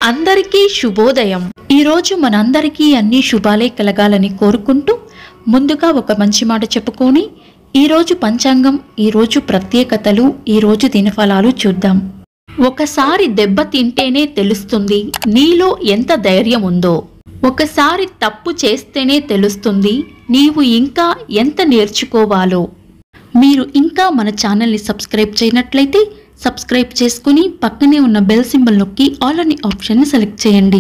అందరికీ శుభోదయం ఈరోజు మనందరికీ అన్ని శుభాలే కలగాలని కోరుకుంటూ ముందుగా ఒక మంచి మాట చెప్పుకొని ఈరోజు పంచాంగం ఈరోజు ప్రత్యేకతలు ఈరోజు దినఫలాలు చూద్దాం ఒకసారి దెబ్బ తింటేనే తెలుస్తుంది నీలో ఎంత ధైర్యం ఉందో ఒకసారి తప్పు చేస్తేనే తెలుస్తుంది నీవు ఇంకా ఎంత నేర్చుకోవాలో మీరు ఇంకా మన ఛానల్ని సబ్స్క్రైబ్ చేయనట్లయితే సబ్స్క్రైబ్ చేసుకుని పక్కనే ఉన్న బెల్ సింబల్ నొక్కి ఆల్ అని ఆప్షన్ని సెలెక్ట్ చేయండి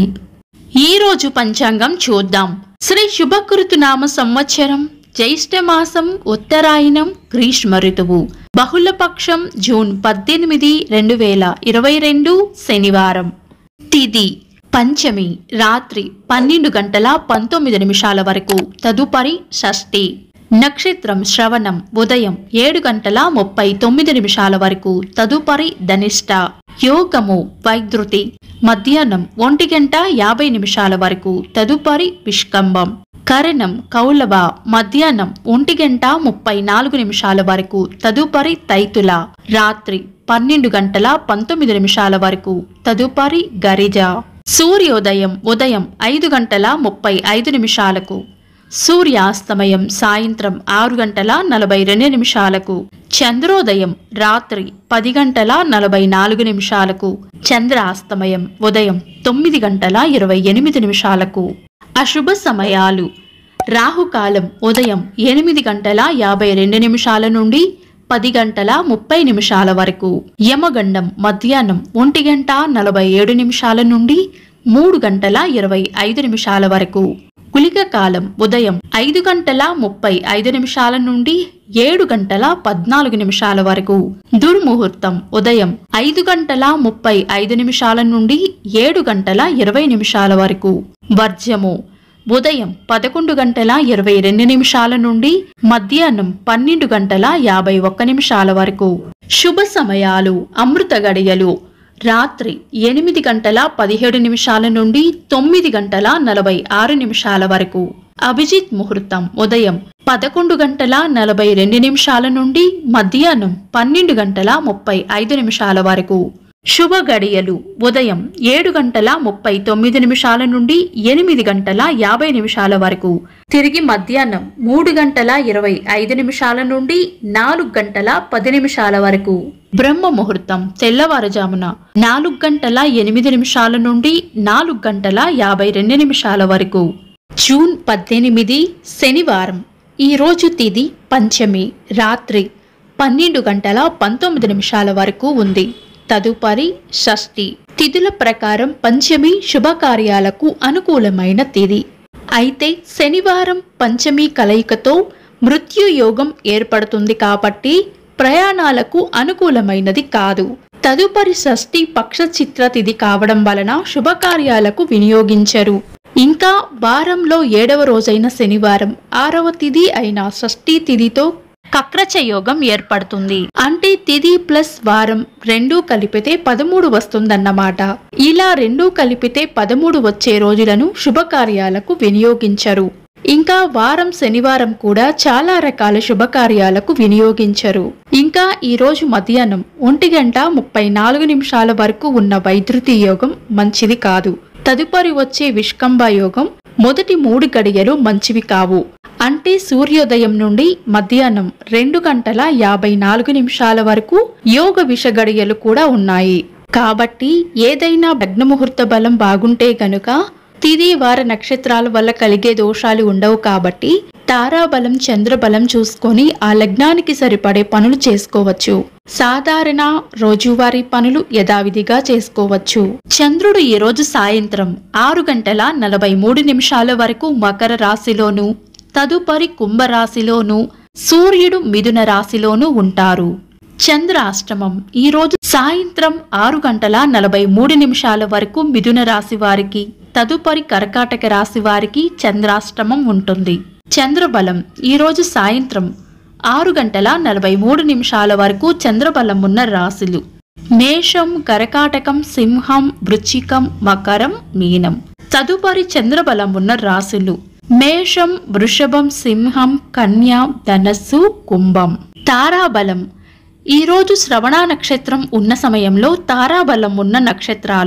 ఈ రోజు పంచాంగం చూద్దాం శ్రీ శుభకృతు నామ సంవత్సరం జ్యేష్ఠ మాసం ఉత్తరాయణం గ్రీష్మ ఋతువు బహుళపక్షం జూన్ పద్దెనిమిది రెండు వేల ఇరవై రెండు శనివారం తిది పంచమి రాత్రి పన్నెండు గంటల పంతొమ్మిది నిమిషాల వరకు తదుపరి షష్ఠి నక్షత్రం శ్రవణం ఉదయం ఏడు గంటల ముప్పై తొమ్మిది నిమిషాల వరకు తదుపరి ధనిష్ట యోగము వైద్యుతి మధ్యాహ్నం ఒంటి గంట యాభై నిమిషాల వరకు తదుపరి విష్కంభం కరణం కౌలవ మధ్యాహ్నం ఒంటి గంట ముప్పై నాలుగు నిమిషాల వరకు తదుపరి తైతుల రాత్రి పన్నెండు గంటల పంతొమ్మిది నిమిషాల వరకు తదుపరి గరిజ సూర్యోదయం ఉదయం ఐదు గంటల ముప్పై ఐదు నిమిషాలకు సూర్యాస్తమయం సాయంత్రం ఆరు గంటల నలభై రెండు నిమిషాలకు చంద్రోదయం రాత్రి పది గంటల నలభై నాలుగు నిమిషాలకు చంద్రాస్తమయం ఉదయం తొమ్మిది గంటల ఇరవై ఎనిమిది నిమిషాలకు అశుభ సమయాలు రాహుకాలం ఉదయం ఎనిమిది గంటల యాభై రెండు నిమిషాల నుండి పది గంటల ముప్పై నిమిషాల వరకు యమగండం మధ్యాహ్నం ఒంటి గంట నలభై ఏడు నిమిషాల నుండి మూడు గంటల ఇరవై ఐదు నిమిషాల వరకు కులిక కాలం ఉదయం ఐదు గంటల ముప్పై ఐదు నిమిషాల నుండి ఏడు గంటల పద్నాలుగు నిమిషాల వరకు దుర్ముహూర్తం ఉదయం ఐదు గంటల ముప్పై ఐదు నిమిషాల నుండి ఏడు గంటల ఇరవై నిమిషాల వరకు వర్జ్యము ఉదయం పదకొండు గంటల ఇరవై రెండు నిమిషాల నుండి మధ్యాహ్నం పన్నెండు గంటల యాభై ఒక్క నిమిషాల వరకు శుభ సమయాలు అమృత గడియలు రాత్రి ఎనిమిది గంటల పదిహేడు నిమిషాల నుండి తొమ్మిది గంటల నలభై ఆరు నిమిషాల వరకు అభిజిత్ ముహూర్తం ఉదయం పదకొండు గంటల నలభై రెండు నిమిషాల నుండి మధ్యాహ్నం పన్నెండు గంటల ముప్పై ఐదు నిమిషాల వరకు శుభ గడియలు ఉదయం ఏడు గంటల ముప్పై తొమ్మిది నిమిషాల నుండి ఎనిమిది గంటల యాభై నిమిషాల వరకు తిరిగి మధ్యాహ్నం మూడు గంటల ఇరవై ఐదు నిమిషాల నుండి నాలుగు గంటల పది నిమిషాల వరకు బ్రహ్మ ముహూర్తం తెల్లవారుజామున నాలుగు గంటల ఎనిమిది నిమిషాల నుండి నాలుగు గంటల యాభై రెండు నిమిషాల వరకు జూన్ పద్దెనిమిది శనివారం ఈ రోజు తిది పంచమి రాత్రి పన్నెండు గంటల పంతొమ్మిది నిమిషాల వరకు ఉంది తదుపరి షష్ఠి తిథుల ప్రకారం పంచమి శుభకార్యాలకు అనుకూలమైన తిథి అయితే శనివారం పంచమి కలయికతో మృత్యు యోగం ఏర్పడుతుంది కాబట్టి ప్రయాణాలకు అనుకూలమైనది కాదు తదుపరి షష్ఠి పక్ష చిత్ర తిథి కావడం వలన శుభకార్యాలకు వినియోగించరు ఇంకా వారంలో ఏడవ రోజైన శనివారం ఆరవ తిథి అయిన షష్ఠి తిథితో కక్రచ యోగం ఏర్పడుతుంది అంటే తిథి ప్లస్ వారం రెండూ కలిపితే పదమూడు వస్తుందన్నమాట ఇలా రెండూ కలిపితే పదమూడు వచ్చే రోజులను శుభకార్యాలకు వినియోగించరు ఇంకా వారం శనివారం కూడా చాలా రకాల శుభకార్యాలకు వినియోగించరు ఇంకా ఈ రోజు మధ్యాహ్నం ఒంటి గంట ముప్పై నాలుగు నిమిషాల వరకు ఉన్న వైద్యుతి యోగం మంచిది కాదు తదుపరి వచ్చే విష్కంభ యోగం మొదటి మూడు గడియలు మంచివి కావు అంటే సూర్యోదయం నుండి మధ్యాహ్నం రెండు గంటల యాభై నాలుగు నిమిషాల వరకు యోగ విష గడియలు కూడా ఉన్నాయి కాబట్టి ఏదైనా లగ్నముహూర్త బలం బాగుంటే గనుక తిది వార నక్షత్రాల వల్ల కలిగే దోషాలు ఉండవు కాబట్టి తారాబలం చంద్రబలం చూసుకొని ఆ లగ్నానికి సరిపడే పనులు చేసుకోవచ్చు సాధారణ రోజువారీ పనులు యథావిధిగా చేసుకోవచ్చు చంద్రుడు ఈ రోజు సాయంత్రం ఆరు గంటల నలభై మూడు నిమిషాల వరకు మకర రాశిలోను తదుపరి కుంభరాశిలోను సూర్యుడు మిథున రాశిలోను ఉంటారు చంద్రాష్టమం ఈ రోజు సాయంత్రం ఆరు గంటల నలభై మూడు నిమిషాల వరకు మిథున రాశి వారికి తదుపరి కర్కాటక రాశి వారికి చంద్రాష్టమం ఉంటుంది చంద్రబలం ఈ రోజు సాయంత్రం ఆరు గంటల నలభై మూడు నిమిషాల వరకు చంద్రబలం ఉన్న రాశులు మేషం కరకాటకం సింహం వృచ్చికం మకరం మీనం తదుపరి చంద్రబలం ఉన్న రాశులు మేషం వృషభం సింహం కన్య ధనస్సు కుంభం తారాబలం ఈ రోజు శ్రవణ నక్షత్రం ఉన్న సమయంలో తారాబలం ఉన్న నక్షత్రాలు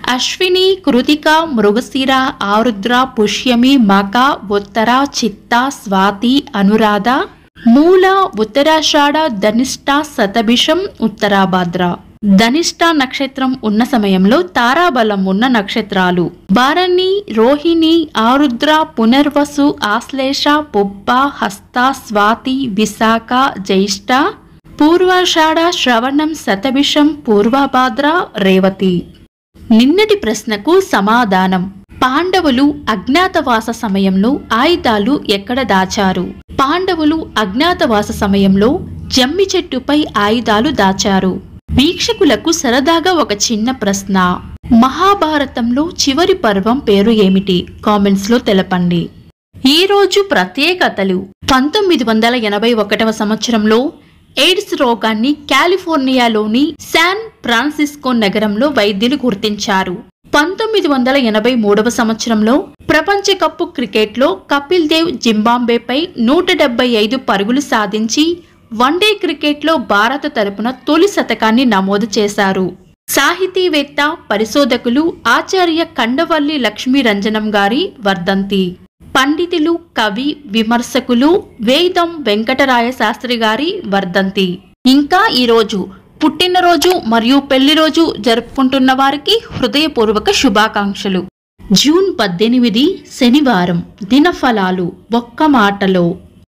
అశ్విని కృతిక మృగశిర ఆరుద్ర పుష్యమి మక ఉత్తర చిత్త స్వాతి అనురాధ మూల ఉత్తరాషాఢ ధనిష్ట శతభిషం ఉత్తరాభాద్ర ధనిష్ట నక్షత్రం ఉన్న సమయంలో తారాబలం ఉన్న నక్షత్రాలు భారణి రోహిణి ఆరుద్ర పునర్వసు ఆశ్లేష పుబ్బ హస్త స్వాతి విశాఖ జ్యేష్ఠ పూర్వాషాఢ శ్రవణం శతభిషం పూర్వభాద్ర రేవతి నిన్నటి ప్రశ్నకు సమాధానం పాండవులు అజ్ఞాతవాస సమయంలో ఆయుధాలు ఎక్కడ దాచారు పాండవులు అజ్ఞాతవాస సమయంలో జమ్మి చెట్టుపై ఆయుధాలు దాచారు వీక్షకులకు సరదాగా ఒక చిన్న ప్రశ్న మహాభారతంలో చివరి పర్వం పేరు ఏమిటి కామెంట్స్ లో తెలపండి ఈ రోజు ప్రత్యేకతలు పంతొమ్మిది వందల ఎనభై ఒకటవ సంవత్సరంలో ఎయిడ్స్ రోగాన్ని కాలిఫోర్నియాలోని శాన్ ఫ్రాన్సిస్కో నగరంలో వైద్యులు గుర్తించారు పంతొమ్మిది వందల ఎనభై మూడవ సంవత్సరంలో ప్రపంచ కప్పు క్రికెట్లో కపిల్ దేవ్ జింబాంబేపై నూట డెబ్బై ఐదు పరుగులు సాధించి వన్డే క్రికెట్లో భారత తరపున తొలి శతకాన్ని నమోదు చేశారు సాహితీవేత్త పరిశోధకులు ఆచార్య కండవల్లి లక్ష్మీ రంజనం గారి వర్ధంతి పండితులు కవి విమర్శకులు వేదం వెంకటరాయ శాస్త్రి గారి వర్ధంతి ఇంకా ఈరోజు పుట్టినరోజు మరియు పెళ్లిరోజు జరుపుకుంటున్న వారికి హృదయపూర్వక శుభాకాంక్షలు జూన్ పద్దెనిమిది శనివారం దినఫలాలు ఒక్క మాటలో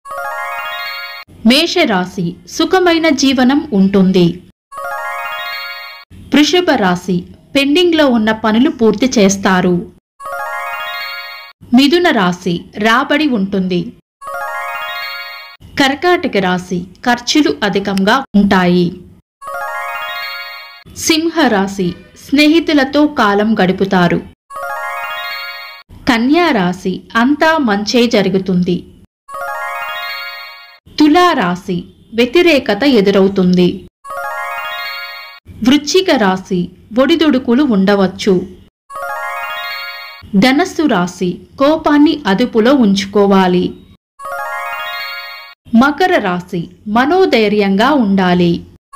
మేషరాశి సుఖమైన జీవనం ఉంటుంది వృషభ రాశి పెండింగ్లో ఉన్న పనులు పూర్తి చేస్తారు మిథున రాశి రాబడి ఉంటుంది కర్కాటక రాశి ఖర్చులు అధికంగా ఉంటాయి సింహ రాశి స్నేహితులతో కాలం గడుపుతారు కన్యా రాశి అంతా మంచే జరుగుతుంది తులా రాశి వ్యతిరేకత ఎదురవుతుంది వృశ్చిక రాశి ఒడిదుడుకులు ఉండవచ్చు ధనస్సు రాశి కోపాన్ని అదుపులో ఉంచుకోవాలి మకర రాశి మనోధైర్యంగా ఉండాలి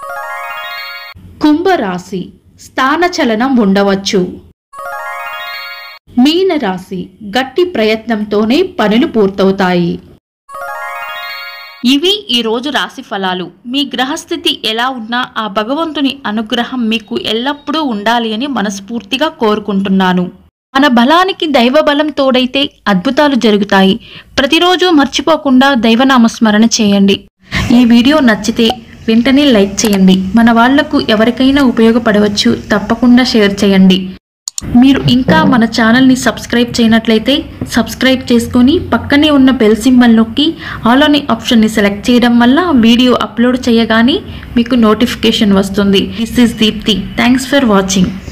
కుంభరాశి స్థానచలనం ఉండవచ్చు మీనరాశి గట్టి ప్రయత్నంతోనే పనులు పూర్తవుతాయి ఇవి ఈ రోజు రాశి ఫలాలు మీ గ్రహస్థితి ఎలా ఉన్నా ఆ భగవంతుని అనుగ్రహం మీకు ఎల్లప్పుడూ ఉండాలి అని మనస్ఫూర్తిగా కోరుకుంటున్నాను మన బలానికి దైవ బలం తోడైతే అద్భుతాలు జరుగుతాయి ప్రతిరోజు మర్చిపోకుండా దైవనామస్మరణ చేయండి ఈ వీడియో నచ్చితే వెంటనే లైక్ చేయండి మన వాళ్లకు ఎవరికైనా ఉపయోగపడవచ్చు తప్పకుండా షేర్ చేయండి మీరు ఇంకా మన ఛానల్ని సబ్స్క్రైబ్ చేయనట్లయితే సబ్స్క్రైబ్ చేసుకొని పక్కనే ఉన్న బెల్ సింబల్ నొక్కి ఆల్ అనే ఆప్షన్ని సెలెక్ట్ చేయడం వల్ల వీడియో అప్లోడ్ చేయగానే మీకు నోటిఫికేషన్ వస్తుంది this is Deepti thanks for watching